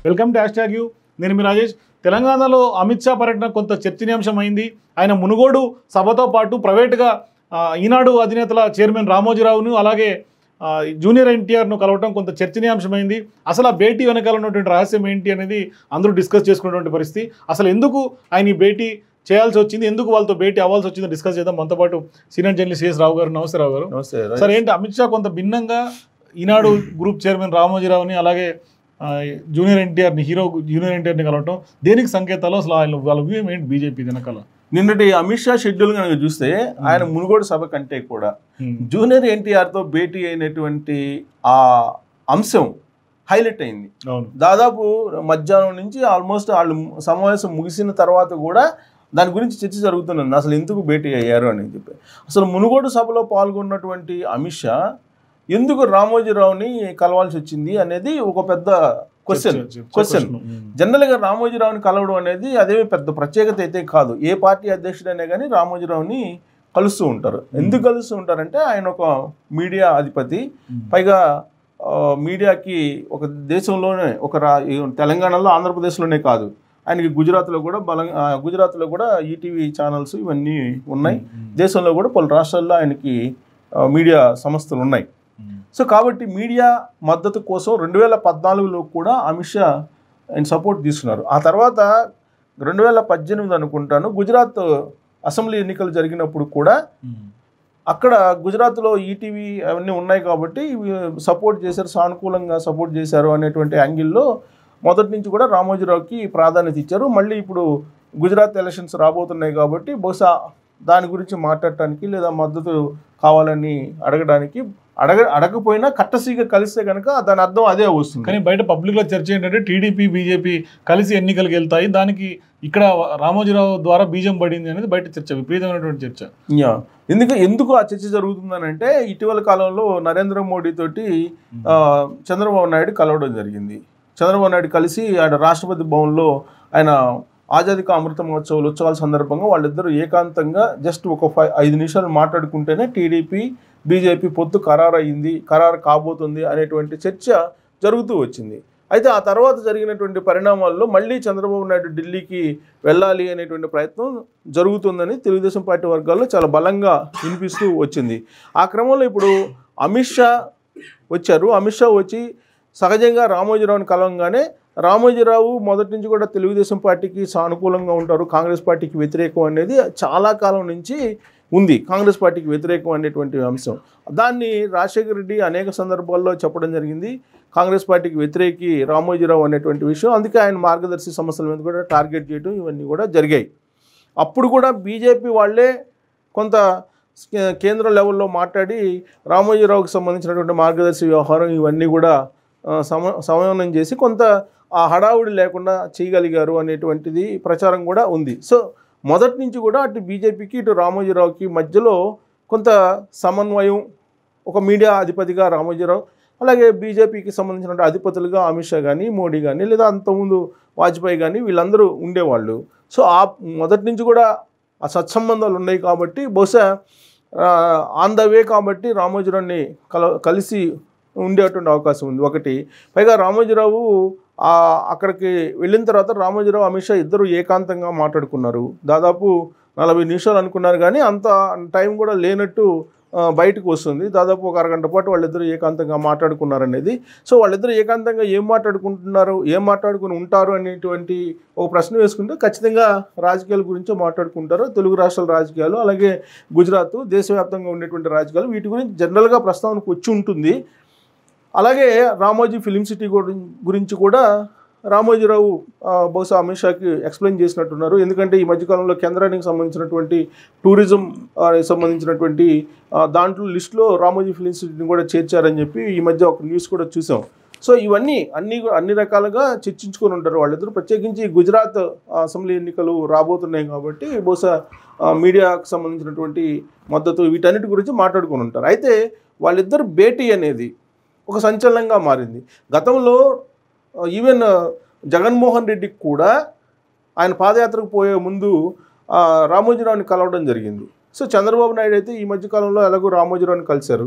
Welcome to hash tag U నేను మీ రాజేష్ తెలంగాణలో అమిత్ షా పర్యటన కొంత చర్చనీయాంశం అయింది ఆయన మునుగోడు సభతో పాటు ప్రైవేటుగా ఆ, ఈనాడు అధినేతల చైర్మన్ రామోజీరావును అలాగే ఆ, జూనియర్ ఎన్టీఆర్ను కలవటం కొంత చర్చనీయాంశమైంది అసలు ఆ భేటీ వెనకాల ఉన్నటువంటి రహస్యం ఏంటి అనేది అందరూ డిస్కస్ చేసుకున్నటువంటి పరిస్థితి అసలు ఎందుకు ఆయన ఈ భేటీ చేయాల్సి వచ్చింది ఎందుకు వాళ్ళతో భేటీ అవ్వాల్సి వచ్చిందో డిస్కస్ చేద్దాం మనతో పాటు సీనియర్ జర్నలిస్ట్ సిఎస్ రావు గారు నమస్తే రావు గారు నమస్తే సార్ ఏంటి అమిత్ షా కొంత భిన్నంగా ఈనాడు గ్రూప్ చైర్మన్ రామోజీరావుని అలాగే ఆ, జూనియర్ ఎన్టీఆర్ని హీరో జూనియర్ ఎన్టీఆర్ని కలవటం దేనికి సంకేతాలు అసలు ఆయన వాళ్ళ వ్యూయం ఏంటి బీజేపీ వెనకాల నిన్నటి అమిత్ షా షెడ్యూల్ కనుక చూస్తే ఆయన మునుగోడు సభ కంటే కూడా జూనియర్ ఎన్టీఆర్తో భేటీ అయినటువంటి ఆ అంశం హైలైట్ అయింది అవును దాదాపు మధ్యాహ్నం నుంచి ఆల్మోస్ట్ వాళ్ళు సమావేశం ముగిసిన తర్వాత కూడా దాని గురించి చర్చ జరుగుతున్నది అసలు ఎందుకు భేటీ అయ్యారు అని చెప్పి అసలు మునుగోడు సభలో పాల్గొన్నటువంటి అమిత్ షా ఎందుకు రామోజీరావుని కలవాల్సి వచ్చింది అనేది ఒక పెద్ద క్వశ్చన్ చర్చ- చర్చ- క్వశ్చన్ ఉమ్. జనరల్గా రామోజీరావుని కలవడం అనేది అదేమి పెద్ద ప్రత్యేకత అయితే కాదు ఏ పార్టీ అధ్యక్షుడైనా కానీ రామోజీరావుని కలుస్తూ ఉంటారు ఎందుకు కలుస్తూ ఉంటారంటే ఆయన ఒక మీడియా అధిపతి ఉమ్. పైగా ఆ, మీడియాకి ఒక దేశంలోనే ఒక రా ఈ తెలంగాణలో ఆంధ్రప్రదేశ్లోనే కాదు ఆయనకి గుజరాత్లో కూడా బలం ఆ, గుజరాత్లో కూడా ఈటీవీ ఛానల్స్ ఇవన్నీ ఉన్నాయి ఉమ్. దేశంలో కూడా పలు రాష్ట్రాల్లో ఆయనకి ఆ, మీడియా సంస్థలు ఉన్నాయి ఉమ్. సో కాబట్టి మీడియా మద్దతు కోసం రెండు వేల పద్నాలుగులో కూడా అమిత్ షా ఆయన సపోర్ట్ తీసుకున్నారు ఆ తర్వాత రెండు వేల పద్దెనిమిది అనుకుంటాను గుజరాత్ అసెంబ్లీ ఎన్నికలు జరిగినప్పుడు కూడా ఉమ్. అక్కడ గుజరాత్లో ఈటీవీ అవన్నీ ఉన్నాయి కాబట్టి ఇవి సపోర్ట్ చేశారు సానుకూలంగా సపోర్ట్ చేశారు అనేటువంటి యాంగిల్లో మొదటి నుంచి కూడా రామోజీరావుకి ప్రాధాన్యత ఇచ్చారు మళ్ళీ ఇప్పుడు గుజరాత్ ఎలక్షన్స్ రాబోతున్నాయి కాబట్టి బహుశా దాని గురించి మాట్లాడటానికి లేదా మద్దతు కావాలని అడగడానికి అడగ అడగకపోయినా కట్టసీగా కలిస్తే కనుక దాని అర్థం అదే వస్తుంది కానీ బయట పబ్లిక్ లో చర్చ ఏంటంటే టీడీపీ బీజేపీ కలిసి ఎన్నికలకు వెళ్తాయి దానికి ఇక్కడ రామోజీరావు ద్వారా బీజం పడింది అనేది బయట చర్చ విపరీతమైనటువంటి చర్చ యా. ఎందుకు ఎందుకు ఆ చర్చ జరుగుతుందనంటే ఇటీవల కాలంలో నరేంద్ర మోడీ తోటి ఆ, చంద్రబాబు నాయుడు కలవడం జరిగింది చంద్రబాబు నాయుడు కలిసి ఆయన రాష్ట్రపతి భవన్లో ఆయన ఆజాదీ కా అమృత మహోత్సవాలు ఉత్సవాల సందర్భంగా వాళ్ళిద్దరూ ఏకాంతంగా జస్ట్ ఒక ఫైవ్ ఐదు నిమిషాలు మాట్లాడుకుంటేనే టీడీపీ బీజేపీ పొత్తు ఖరారు అయింది ఖరారు కాబోతుంది అనేటువంటి చర్చ జరుగుతూ వచ్చింది అయితే ఆ తర్వాత జరిగినటువంటి పరిణామాల్లో మళ్ళీ చంద్రబాబు నాయుడు ఢిల్లీకి వెళ్ళాలి అనేటువంటి ప్రయత్నం జరుగుతుందని తెలుగుదేశం పార్టీ వర్గాల్లో చాలా బలంగా వినిపిస్తూ వచ్చింది ఆ క్రమంలో ఇప్పుడు అమిత్ షా వచ్చారు అమిత్ షా వచ్చి సహజంగా రామోజీరావుని కలవంగానే రామోజీరావు మొదటి నుంచి కూడా తెలుగుదేశం పార్టీకి సానుకూలంగా ఉంటారు కాంగ్రెస్ పార్టీకి వ్యతిరేకం అనేది చాలా కాలం నుంచి ఉంది కాంగ్రెస్ పార్టీకి వ్యతిరేకం అనేటువంటి అంశం దాన్ని రాజశేఖర రెడ్డి అనేక సందర్భాల్లో చెప్పడం జరిగింది కాంగ్రెస్ పార్టీకి వ్యతిరేకి రామోజీరావు అనేటువంటి విషయం అందుకే ఆయన మార్గదర్శి సమస్యల మీద కూడా టార్గెట్ చేయడం ఇవన్నీ కూడా జరిగాయి అప్పుడు కూడా బీజేపీ వాళ్ళే కొంత కే- కేంద్ర లెవెల్లో మాట్లాడి రామోజీరావుకి సంబంధించినటువంటి మార్గదర్శి వ్యవహారం ఇవన్నీ కూడా ఆ, సమ సమన్వయం చేసి కొంత ఆ హడావుడి లేకుండా చేయగలిగారు అనేటువంటిది ప్రచారం కూడా ఉంది సో మొదటి నుంచి కూడా అటు బీజేపీకి ఇటు రామోజీరావుకి మధ్యలో కొంత సమన్వయం ఒక మీడియా అధిపతిగా రామోజీరావు అలాగే బీజేపీకి సంబంధించిన అధిపతులుగా అమిత్ షా కానీ మోడీ కానీ లేదా అంతకుముందు వాజ్పేయి కానీ వీళ్ళందరూ ఉండేవాళ్ళు సో ఆ మొదటి నుంచి కూడా ఆ సత్సంబంధాలు ఉన్నాయి కాబట్టి బహుశా ఆన్ ద వే కాబట్టి రామోజీరావుని కల కలిసి ఉండేటువంటి అవకాశం ఉంది ఒకటి పైగా రామోజీరావు ఆ అక్కడికి వెళ్ళిన తర్వాత రామోజీరావు అమిత్ షా ఇద్దరు ఏకాంతంగా మాట్లాడుకున్నారు దాదాపు నలభై నిమిషాలు అనుకున్నారు కానీ అంత టైం కూడా లేనట్టు ఆ, బయటకు వస్తుంది దాదాపు ఒక అరగంట పాటు వాళ్ళిద్దరూ ఏకాంతంగా మాట్లాడుకున్నారనేది సో వాళ్ళిద్దరూ ఏకాంతంగా ఏం మాట్లాడుకుంటున్నారు ఏం మాట్లాడుకుని ఉంటారు అనేటువంటి ఒక ప్రశ్న వేసుకుంటే ఖచ్చితంగా రాజకీయాల గురించే మాట్లాడుకుంటారు తెలుగు రాష్ట్రాల రాజకీయాలు అలాగే గుజరాత్ దేశవ్యాప్తంగా ఉండేటువంటి రాజకీయాలు వీటి గురించి జనరల్గా ప్రస్తావనకు వచ్చి ఉంటుంది అలాగే రామోజీ ఫిలిం సిటీ గురి- గురించి కూడా రామోజీరావు ఆ, బహుశా అమిత్ షాకి ఎక్స్ప్లెయిన్ చేసినట్టున్నారు ఎందుకంటే ఈ మధ్యకాలంలో కేంద్రానికి సంబంధించినటువంటి టూరిజం ఆ, సంబంధించినటువంటి ఆ, దాంట్లో లిస్టులో రామోజీ ఫిలిం సిటీని కూడా చేర్చారని చెప్పి ఈ మధ్య ఒక న్యూస్ కూడా చూసాం సో ఇవన్నీ అన్ని అన్ని రకాలుగా చర్చించుకొని ఉంటారు వాళ్ళిద్దరూ ప్రత్యేకించి గుజరాత్ అసెంబ్లీ ఎన్నికలు రాబోతున్నాయి కాబట్టి బహుశా ఆ, మీడియాకు సంబంధించినటువంటి మద్దతు వీటన్నిటి గురించి మాట్లాడుకొని ఉంటారు అయితే వాళ్ళిద్దరు భేటీ అనేది ఒక సంచలనంగా మారింది గతంలో ఆ, ఈవెన్ ఆ, జగన్మోహన్ రెడ్డికి కూడా ఆయన పాదయాత్రకు పోయే ముందు ఆ, రామోజీరావుని కలవడం జరిగింది సో చంద్రబాబు నాయుడు అయితే ఈ మధ్యకాలంలో ఎలాగో రామోజీరావుని కలిశారు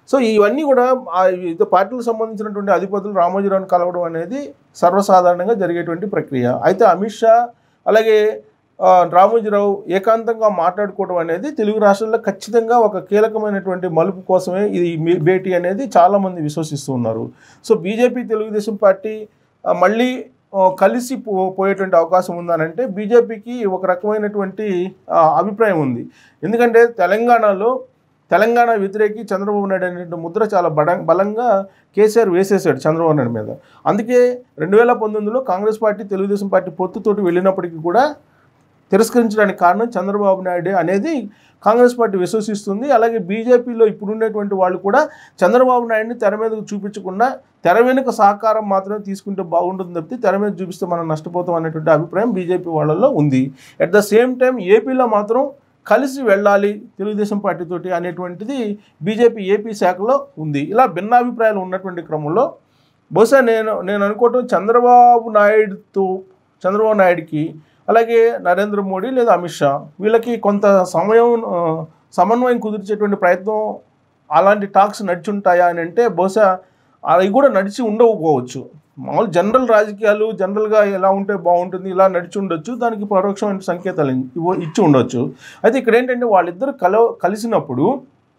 సో ఇవన్నీ కూడా ఆ ఇది పార్టీలకు సంబంధించినటువంటి అధిపతులు రామోజీరావుని కలవడం అనేది సర్వసాధారణంగా జరిగేటువంటి ప్రక్రియ అయితే అమిత్ షా అలాగే ఆ, రామోజీరావు ఏకాంతంగా మాట్లాడుకోవడం అనేది తెలుగు రాష్ట్రాల్లో ఖచ్చితంగా ఒక కీలకమైనటువంటి మలుపు కోసమే ఇది మీ- భేటీ అనేది చాలామంది విశ్వసిస్తూ ఉన్నారు సో బీజేపీ తెలుగుదేశం పార్టీ ఆ, మళ్ళీ ఆ, కలిసి పో పోయేటువంటి అవకాశం ఉందనంటే బీజేపీకి ఒక రకమైనటువంటి ఆ, అభిప్రాయం ఉంది ఎందుకంటే తెలంగాణలో తెలంగాణ వ్యతిరేకి చంద్రబాబు నాయుడు అనేటువంటి ముద్ర చాలా బడ బలంగా కేసీఆర్ వేసేసాడు చంద్రబాబు నాయుడు మీద అందుకే రెండు వేల పంతొమ్మిదిలో కాంగ్రెస్ పార్టీ తెలుగుదేశం పార్టీ పొత్తుతోటి వెళ్ళినప్పటికీ కూడా తిరస్కరించడానికి కారణం చంద్రబాబు నాయుడు అనేది కాంగ్రెస్ పార్టీ విశ్వసిస్తుంది అలాగే బీజేపీలో ఇప్పుడున్నటువంటి వాళ్ళు కూడా చంద్రబాబు నాయుడిని తెర మీదకు చూపించకుండా తెర వెనుక సహకారం మాత్రమే తీసుకుంటే బాగుంటుంది తప్పితే తెర మీద చూపిస్తే మనం నష్టపోతాం అనేటువంటి అభిప్రాయం బీజేపీ వాళ్ళలో ఉంది అట్ ద సేమ్ టైం ఏపీలో మాత్రం కలిసి వెళ్ళాలి తెలుగుదేశం పార్టీతోటి అనేటువంటిది బీజేపీ ఏపీ శాఖలో ఉంది ఇలా భిన్నాభిప్రాయాలు ఉన్నటువంటి క్రమంలో బహుశా నేను నేను అనుకోవటం చంద్రబాబు నాయుడుతో చంద్రబాబు నాయుడికి అలాగే నరేంద్ర మోడీ లేదా అమిత్ షా వీళ్ళకి కొంత సమయం ఆ, సమన్వయం కుదిర్చేటువంటి ప్రయత్నం అలాంటి టాక్స్ నడిచి ఉంటాయా అని అంటే బహుశా అవి కూడా నడిచి ఉండకపోవచ్చు మామూలు జనరల్ రాజకీయాలు జనరల్గా ఎలా ఉంటే బాగుంటుంది ఇలా నడిచి ఉండొచ్చు దానికి పరోక్షమైన సంకేతాలు ఇవ్వ- ఇచ్చి ఉండొచ్చు అయితే ఇక్కడ ఏంటంటే వాళ్ళిద్దరు కల కలిసినప్పుడు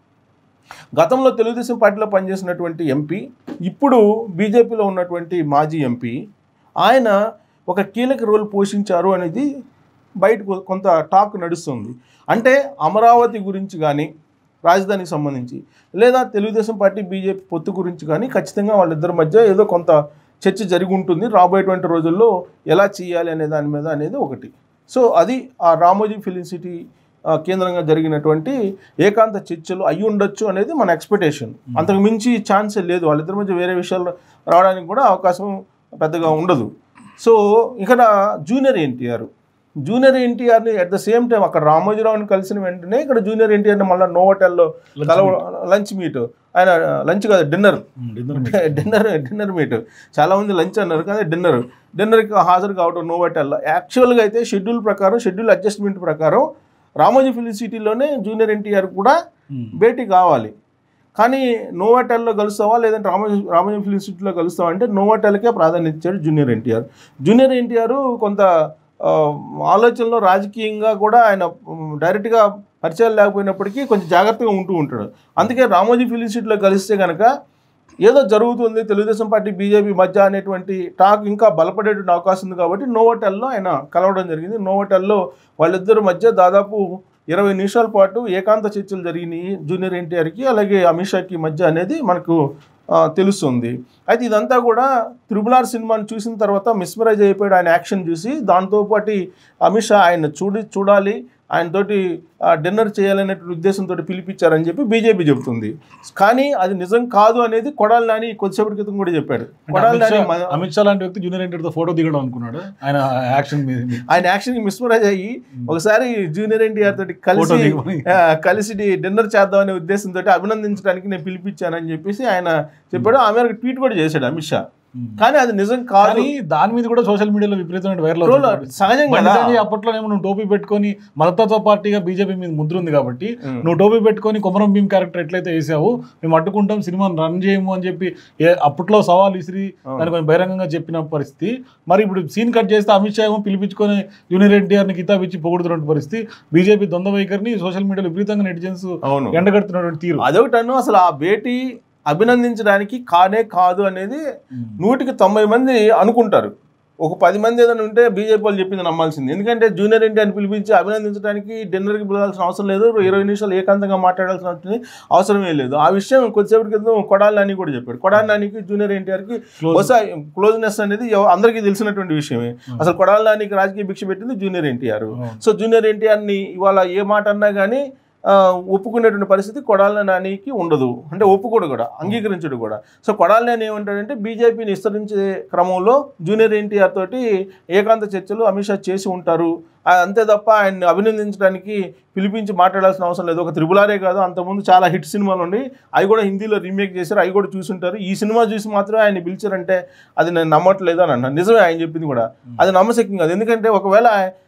గతంలో తెలుగుదేశం పార్టీలో పనిచేసినటువంటి ఎంపీ ఇప్పుడు బీజేపీలో ఉన్నటువంటి మాజీ ఎంపీ ఆయన ఒక కీలక రోల్ పోషించారు అనేది బయటకు కొంత టాక్ నడుస్తుంది అంటే అమరావతి గురించి కానీ రాజధానికి సంబంధించి లేదా తెలుగుదేశం పార్టీ బీజేపీ పొత్తు గురించి కానీ ఖచ్చితంగా వాళ్ళిద్దరి మధ్య ఏదో కొంత చర్చ జరిగి ఉంటుంది రాబోయేటువంటి రోజుల్లో ఎలా చేయాలి అనే దాని మీద అనేది ఒకటి సో అది ఆ రామోజీ ఫిలిం సిటీ ఆ, కేంద్రంగా జరిగినటువంటి ఏకాంత చర్చలు అయి ఉండొచ్చు అనేది మన ఎక్స్పెక్టేషన్ అంతకు మించి ఛాన్సే లేదు వాళ్ళిద్దరి మధ్య వేరే విషయాలు రావడానికి కూడా అవకాశం పెద్దగా ఉండదు సో ఇక్కడ జూనియర్ ఎన్టీఆర్ జూనియర్ ఎన్టీఆర్ని అట్ ద సేమ్ టైం అక్కడ రామోజీరావుని కలిసిన వెంటనే ఇక్కడ జూనియర్ ఎన్టీఆర్ని మళ్ళీ నోవోటెల్లో Lunch కలవ లంచ్ మీట్ ఆయన లంచ్ కాదు dinner dinner dinner dinner meet చాలా మంది లంచ్ అన్నారు కానీ డిన్నర్ డిన్నర్కి హాజరు కావడం నోవోటెల్లో యాక్చువల్గా అయితే షెడ్యూల్ ప్రకారం షెడ్యూల్ అడ్జస్ట్మెంట్ ప్రకారం రామోజీ ఫిలిం సిటీలోనే జూనియర్ ఎన్టీఆర్ కూడా భేటీ కావాలి కానీ నోవాటెల్లో కలుస్తావా లేదంటే రామోజీ రామోజీ ఫిలిం సిటీలో కలుస్తావా అంటే నోవాటెల్కే ప్రాధాన్యత ఇచ్చాడు జూనియర్ ఎన్టీఆర్ జూనియర్ ఎన్టీఆర్ కొంత ఆ, ఆలోచనలో రాజకీయంగా కూడా ఆయన ఉమ్, డైరెక్ట్గా పరిచయాలు లేకపోయినప్పటికీ కొంచెం జాగ్రత్తగా ఉంటూ ఉంటాడు అందుకే రామోజీ ఫిలిం సిటీలో కలిస్తే కనుక ఏదో జరుగుతుంది తెలుగుదేశం పార్టీ బీజేపీ మధ్య అనేటువంటి టాక్ ఇంకా బలపడేటువంటి అవకాశం ఉంది కాబట్టి నోవోటెల్లో ఆయన కలవడం జరిగింది నోవోటెల్లో వాళ్ళిద్దరి మధ్య దాదాపు ఇరవై నిమిషాల పాటు ఏకాంత చర్చలు జరిగినాయి జూనియర్ ఎన్టీఆర్కి అలాగే అమిత్ షాకి మధ్య అనేది మనకు ఆ, తెలుస్తుంది అయితే ఇదంతా కూడా త్రిబుల్ ఆర్ సినిమాని చూసిన తర్వాత మిస్మరైజ్ అయిపోయాడు ఆయన యాక్షన్ చూసి దాంతోపాటు అమిత్ షా ఆయన చూడి చూడాలి ఆయనతోటి డిన్నర్ చేయాలనేటువంటి ఉద్దేశంతో పిలిపించారని చెప్పి బీజేపీ చెబుతుంది కానీ అది నిజం కాదు అనేది కొడాలి నాని కొద్దిసేపటి క్రితం కూడా చెప్పాడు కొడాలి నాని మ- అమిత్ షా లాంటి వ్యక్తి జూనియర్ ఎన్టీఆర్ తో ఫోటో దిగడం అనుకున్నాడు ఆయన యాక్షన్ మీద మీద ఆయన యాక్షన్ మిస్మరైజ్ అయ్యి ఒకసారి జూనియర్ ఎన్టీఆర్ తోటి ఫోటో కలిసి దిగమని ఆ, కలిసి డిన్నర్ చేద్దామనే ఉద్దేశంతో అభినందించడానికి నేను పిలిపించానని చెప్పేసి ఆయన చెప్పాడు ఆ మేరకు ట్వీట్ కూడా చేశాడు అమిత్ షా ఉమ్. కానీ అది నిజం కాదు కానీ దాని మీద కూడా సోషల్ మీడియాలో విపరీతమైన వైరల్ ట్రోల్ అవుతుంది సహజంగా బండి కదా. సంజయ్ అప్పట్లో ఏమో నువ్వు టోపీ పెట్టుకొని మతతత్వ పార్టీగా బీజేపీ మీద ముద్ర ఉంది కాబట్టి ఉమ్. నువ్వు టోపీ పెట్టుకొని కొమరం భీమ్ క్యారెక్టర్ ఎట్లయితే వేసావు మేము అడ్డుకుంటాం సినిమాను రన్ చేయము అని చెప్పి ఏ అప్పట్లో సవాల్ విసిరి అవును. దాన్ని కొంచెం బహిరంగంగా చెప్పిన పరిస్థితి మరి ఇప్పుడు సీన్ కట్ చేస్తే అమిత్ షా ఏమో పిలిపించుకొని జూనియర్ ఎన్టీఆర్ని కితాబ్ ఇచ్చి పొగుడుతున్న పరిస్థితి బీజేపీ ద్వంద్వ వైఖరిని సోషల్ మీడియాలో విపరీతంగా నెటిజన్స్ అవును ఎండగడుతున్నటువంటి తీరు అదొకటను అసలు ఆ భేటీ అభినందించడానికి కానే కాదు అనేది నూటికి తొంభై మంది అనుకుంటారు ఒక పది మంది ఏదైనా ఉంటే బీజేపీ వాళ్ళు చెప్పింది నమ్మాల్సింది ఎందుకంటే జూనియర్ ఎన్టీఆర్ని పిలిపించి అభినందించడానికి డిన్నర్కి పిలవాల్సిన అవసరం లేదు ఇరవై నిమిషాలు ఏకాంతంగా మాట్లాడాల్సిన అవసరమే లేదు ఆ విషయం కొద్దిసేపటి క్రితం కొడాలి నాని కూడా చెప్పాడు కొడాలి నానికి జూనియర్ ఎన్టీఆర్కి Close. బహుశా క్లోజ్నెస్ అనేది ఎవ- అందరికీ తెలిసినటువంటి విషయమే అసలు కొడాలి నానికి రాజకీయ భిక్ష పెట్టింది జూనియర్ ఎన్టీఆర్ అవును. సో జూనియర్ ఎన్టీఆర్ని ఇవాళ ఏ మాట అన్నా కానీ ఆ, ఒప్పుకునేటువంటి పరిస్థితి కొడాల నానికి ఉండదు అంటే ఒప్పుకోడు కూడా అంగీకరించడు కూడా సో కొడాల నాని ఏమంటాడంటే బీజేపీని విస్తరించే క్రమంలో జూనియర్ ఎన్టీఆర్ తోటి ఏకాంత చర్చలు అమిత్ షా చేసి ఉంటారు ఆ, అంతే తప్ప ఆయన్ని అభినందించడానికి పిలిపించి మాట్లాడాల్సిన అవసరం లేదు ఒక త్రిబులారే కాదు అంతకుముందు చాలా హిట్ సినిమాలు ఉండి అవి కూడా హిందీలో రీమేక్ చేశారు అవి కూడా చూసుంటారు ఈ సినిమా చూసి మాత్రం ఆయన పిలిచారంటే అది నేను నమ్మట్లేదు అని అన్నాను నిజమే ఆయన చెప్పింది కూడా అది నమ్మశక్యం కాదు ఎందుకంటే ఒకవేళ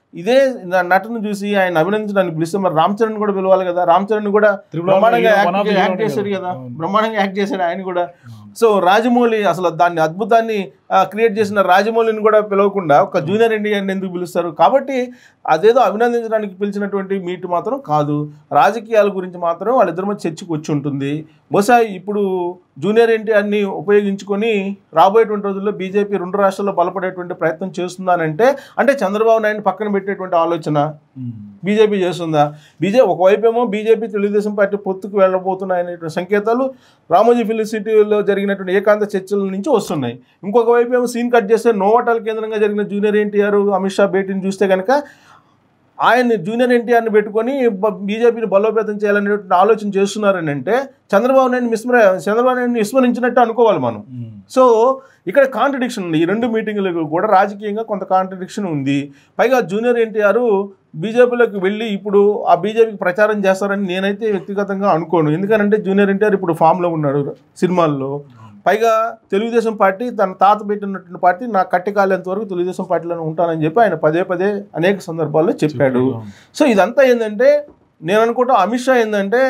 ఇదే న- నటును చూసి ఆయన అభినందించడానికి పిలిస్తే మరి రామ్ చరణ్ కూడా పిలవాలి కదా రామ్ చరణ్ కూడా త్రిపుల బ్రహ్మాండంగా one of act the hero act నే చేశాడు కదా. కదా అవును. బ్రహ్మాండంగా యాక్ట్ చేశాడు ఆయన కూడా సో రాజమౌళి అసలు దాన్ని అద్భుతాన్ని క్రియేట్ చేసిన రాజమౌళిని కూడా పిలవకుండా ఒక జూనియర్ ఎన్టీఆర్ని ఎందుకు పిలుస్తారు కాబట్టి అదేదో అభినందించడానికి పిలిచినటువంటి మీట్ మాత్రం కాదు రాజకీయాల గురించి మాత్రం వాళ్ళిద్దరి మధ్య చర్చకు వచ్చి ఉంటుంది బహుశా ఇప్పుడు జూనియర్ ఎన్టీఆర్ని ఉపయోగించుకొని రాబోయేటువంటి రోజుల్లో బీజేపీ రెండు రాష్ట్రాల్లో బలపడేటువంటి ప్రయత్నం చేస్తుందానంటే అంటే చంద్రబాబు నాయుడు పక్కన పెట్టేటువంటి ఆలోచన బీజేపీ చేస్తుందా బీజేపీ ఒకవైపు ఏమో బీజేపీ తెలుగుదేశం పార్టీ పొత్తుకు వెళ్ళబోతున్నాయనే సంకేతాలు రామోజీ ఫిలిం సిటీలో జరిగినటువంటి ఏకాంత చర్చల నుంచి వస్తున్నాయి ఇంకొక వైపు ఏమో సీన్ కట్ చేస్తే నోవాటల్ కేంద్రంగా జరిగిన జూనియర్ ఎన్టీఆర్ అమిత్ షా భేటీని చూస్తే కనుక ఆయన్ని జూనియర్ ఎన్టీఆర్ని పెట్టుకొని బ- బీజేపీని బలోపేతం చేయాలనేటువంటి ఆలోచన చేస్తున్నారని అంటే చంద్రబాబు నాయుడు విస్మర చంద్రబాబు నాయుడిని విస్మరించినట్టు అనుకోవాలి మనం సో ఇక్కడ కాంట్రడిక్షన్ ఉంది ఈ రెండు మీటింగులకు కూడా రాజకీయంగా కొంత కాంట్రడిక్షన్ ఉంది పైగా జూనియర్ ఎన్టీఆర్ బీజేపీలోకి వెళ్ళి ఇప్పుడు ఆ బీజేపీకి ప్రచారం చేస్తారని నేనైతే వ్యక్తిగతంగా అనుకోను ఎందుకంటే జూనియర్ ఎన్టీఆర్ ఇప్పుడు ఫామ్లో ఉన్నాడు సినిమాల్లో పైగా తెలుగుదేశం పార్టీ తన తాత పెట్టినటువంటి పార్టీ నా కట్టి కాలేంత వరకు తెలుగుదేశం పార్టీలోనే ఉంటానని చెప్పి ఆయన పదే పదే అనేక సందర్భాల్లో చెప్పాడు సో ఇదంతా ఏంటంటే నేను అనుకుంటా అమిత్ షా ఏంటంటే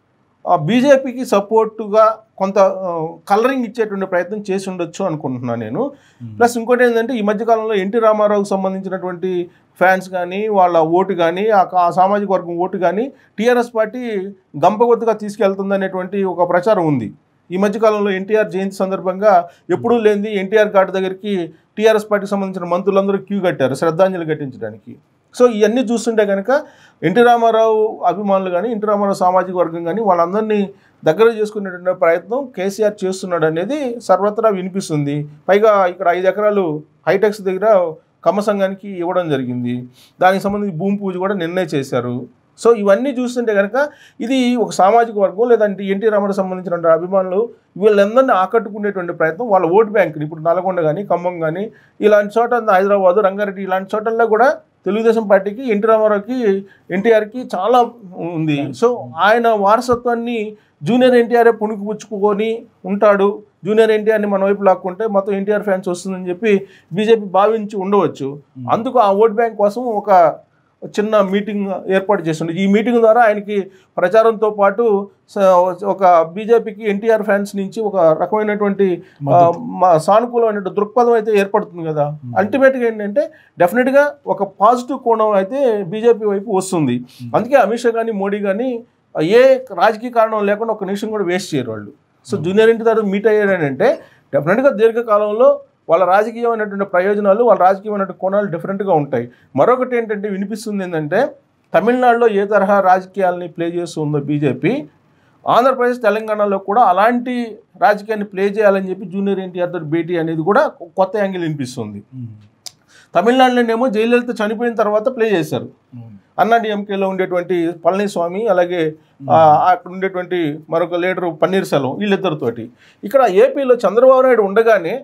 ఆ బీజేపీకి సపోర్టుగా కొంత కలరింగ్ ఇచ్చేటువంటి ప్రయత్నం చేసి ఉండొచ్చు అనుకుంటున్నాను నేను ప్లస్ ఇంకోటి ఏంటంటే ఈ మధ్యకాలంలో ఎన్టీ రామారావుకి సంబంధించినటువంటి ఫ్యాన్స్ కానీ వాళ్ళ ఓటు కానీ ఆ కా- ఆ సామాజిక వర్గం ఓటు కానీ టీఆర్ఎస్ పార్టీ గంపగొత్తుగా తీసుకెళ్తుంది అనేటువంటి ఒక ప్రచారం ఉంది ఈ మధ్యకాలంలో ఎన్టీఆర్ జయంతి సందర్భంగా ఎప్పుడూ లేనిది ఎన్టీఆర్ ఘాట్ దగ్గరికి టీఆర్ఎస్ పార్టీకి సంబంధించిన మంత్రులందరూ క్యూ కట్టారు శ్రద్ధాంజలి ఘటించడానికి సో ఇవన్నీ చూస్తుంటే కనుక ఎన్టీ రామారావు అభిమానులు కానీ ఎన్టీ రామారావు సామాజిక వర్గం కానీ వాళ్ళందరినీ దగ్గర చేసుకునేటువంటి ప్రయత్నం కేసీఆర్ చేస్తున్నాడు అనేది సర్వత్రా వినిపిస్తుంది పైగా ఇక్కడ ఐదు ఎకరాలు హైటెక్స్ దగ్గర కమ్మ సంఘానికి ఇవ్వడం జరిగింది దానికి సంబంధించి భూమి పూజ కూడా నిన్నే చేశారు సో ఇవన్నీ చూస్తుంటే కనుక ఇది ఒక సామాజిక వర్గం లేదంటే ఎన్టీ రామారావు సంబంధించిన అభిమానులు వీళ్ళందరినీ ఆకట్టుకునేటువంటి ప్రయత్నం వాళ్ళ ఓటు బ్యాంకుని ఇప్పుడు నల్గొండ కానీ ఖమ్మం కానీ ఇలాంటి చోట హైదరాబాద్ రంగారెడ్డి ఇలాంటి చోటల్లో కూడా తెలుగుదేశం పార్టీకి ఎన్టీ రామారావుకి ఎన్టీఆర్కి చాలా ఉంది సో ఆయన వారసత్వాన్ని జూనియర్ ఎన్టీఆర్ పుణుకు పుచ్చుకొని ఉంటాడు జూనియర్ ఎన్టీఆర్ని మన వైపు లాక్కుంటే మొత్తం ఎన్టీఆర్ ఫ్యాన్స్ వస్తుందని చెప్పి బీజేపీ భావించి ఉండవచ్చు అందుకు ఆ ఓట్ బ్యాంక్ కోసం ఒక చిన్న మీటింగ్ ఏర్పాటు చేసిండు ఈ మీటింగ్ ద్వారా ఆయనకి ప్రచారంతో పాటు స- ఒక బీజేపీకి ఎన్టీఆర్ ఫ్యాన్స్ నుంచి ఒక రకమైనటువంటి ఆ, మా- సానుకూలమైన దృక్పథం అయితే ఏర్పడుతుంది కదా అల్టిమేట్గా ఏంటంటే డెఫినెట్గా ఒక పాజిటివ్ కోణం అయితే బీజేపీ వైపు వస్తుంది అందుకే అమిత్ షా కానీ మోడీ కానీ ఏ రాజకీయ కారణం లేకుండా ఒక నిమిషం కూడా వేస్ట్ చేయరు వాళ్ళు సో జూనియర్ ఎన్టీ తర్వాత మీట్ అయ్యాడంటే డెఫినెట్గా దీర్ఘకాలంలో వాళ్ళ రాజకీయమైనటువంటి ప్రయోజనాలు వాళ్ళ రాజకీయమైనటువంటి కోణాలు డిఫరెంట్గా ఉంటాయి మరొకటి ఏంటంటే వినిపిస్తుంది ఏంటంటే తమిళనాడులో ఏ తరహా రాజకీయాలని ప్లే చేస్తుందో బీజేపీ ఆంధ్రప్రదేశ్ తెలంగాణలో కూడా అలాంటి రాజకీయాన్ని ప్లే చేయాలని చెప్పి జూనియర్ ఎన్టీఆర్ తోటి భేటీ అనేది కూడా కొత్త యాంగిల్ వినిపిస్తుంది తమిళనాడులోనేమో జయలలిత చనిపోయిన తర్వాత ప్లే చేశారు అన్నా డిఎంకేలో ఉండేటువంటి పళనిస్వామి అలాగే ఆ, అక్కడ ఉండేటువంటి మరొక లీడరు పన్నీర్ సెల్వం వీళ్ళిద్దరితోటి ఇక్కడ ఏపీలో చంద్రబాబు నాయుడు ఉండగానే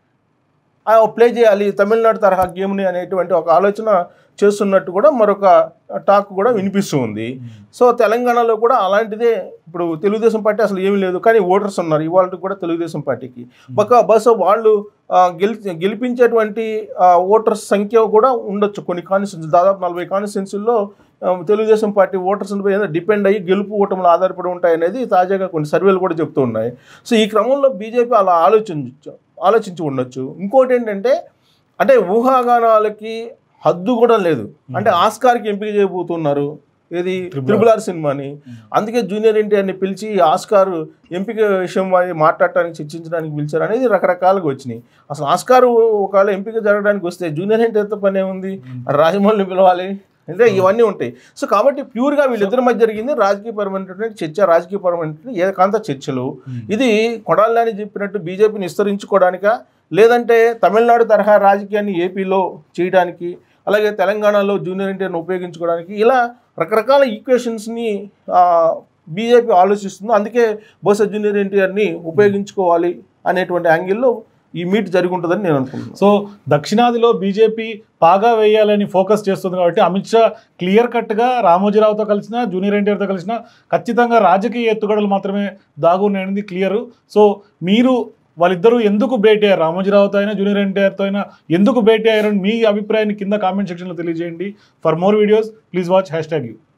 ఆ, ప్లే చేయాలి తమిళనాడు తరహా గేమ్ని అనేటువంటి ఒక ఆలోచన చేస్తున్నట్టు కూడా మరొక టాక్ కూడా వినిపిస్తూ ఉంది సో తెలంగాణలో కూడా అలాంటిదే ఇప్పుడు తెలుగుదేశం పార్టీ అసలు ఏమీ లేదు కానీ ఓటర్స్ ఉన్నారు ఇవాళ కూడా తెలుగుదేశం పార్టీకి ఒక బస్ వాళ్ళు ఆ, గెలి గెలిపించేటువంటి ఆ, ఓటర్స్ సంఖ్య కూడా ఉండొచ్చు కొన్ని కాన్స్టిట్యూన్స్ దాదాపు నలభై కాన్స్టిట్యూన్సీల్లో తెలుగుదేశం పార్టీ ఓటర్స్ డిపెండ్ అయ్యి గెలుపు ఓటములు ఆధారపడి ఉంటాయి అనేది తాజాగా కొన్ని సర్వేలు కూడా చెప్తూ ఉన్నాయి సో ఈ క్రమంలో బీజేపీ అలా ఆలోచించ ఆలోచించి ఉండొచ్చు ఇంకోటి ఏంటంటే అంటే ఊహాగానాలకి హద్దు కూడా లేదు అంటే ఆస్కార్కి ఎంపిక చేయబోతున్నారు ఏది Triple R. త్రిబుల్ ఆర్ సినిమాని అందుకే జూనియర్ ఎన్టీఆర్ని పిలిచి ఆస్కార్ ఎంపిక విషయం వారి మాట్లాడటానికి చర్చించడానికి పిలిచారు అనేది రకరకాలుగా వచ్చినాయి అసలు ఆస్కార్ ఒకవేళ ఎంపిక జరగడానికి వస్తే జూనియర్ ఎన్టీఆర్తో పని ఏముంది రాజమౌళిని పిలవాలి అంటే ఇవన్నీ ఉంటాయి సో కాబట్టి ప్యూర్గా వీళ్ళిద్దరి మధ్య జరిగింది రాజకీయపరమైనటువంటి చర్చ రాజకీయపరమైనటువంటి ఏకాంత చర్చలు ఇది కొడాలని చెప్పినట్టు బీజేపీని విస్తరించుకోవడానికా లేదంటే తమిళనాడు తరహా రాజకీయాన్ని ఏపీలో చేయడానికి అలాగే తెలంగాణలో జూనియర్ ఎన్టీఆర్ని ఉపయోగించుకోవడానికి ఇలా రకరకాల ఈక్వేషన్స్ని బీజేపీ ఆలోచిస్తుంది అందుకే బహుశా జూనియర్ ఎన్టీఆర్ని ఉపయోగించుకోవాలి అనేటువంటి యాంగిల్లో ఈ మీట్ జరిగి ఉంటుందని నేను అనుకుంటున్నాను సో దక్షిణాదిలో బీజేపీ పాగా వేయాలని ఫోకస్ చేస్తుంది కాబట్టి అమిత్ షా క్లియర్ కట్గా రామోజీరావుతో కలిసిన జూనియర్ ఎన్టీఆర్తో కలిసిన ఖచ్చితంగా రాజకీయ ఎత్తుగడలు మాత్రమే దాగున్నాయనేది క్లియర్ సో మీరు వాళ్ళిద్దరూ ఎందుకు భేటీ అయ్యారు రామోజీరావుతో అయినా జూనియర్ ఎన్టీఆర్తో అయినా ఎందుకు భేటీ అయ్యారని మీ అభిప్రాయాన్ని కింద కామెంట్ సెక్షన్లో తెలియజేయండి for more videos please watch hash tag you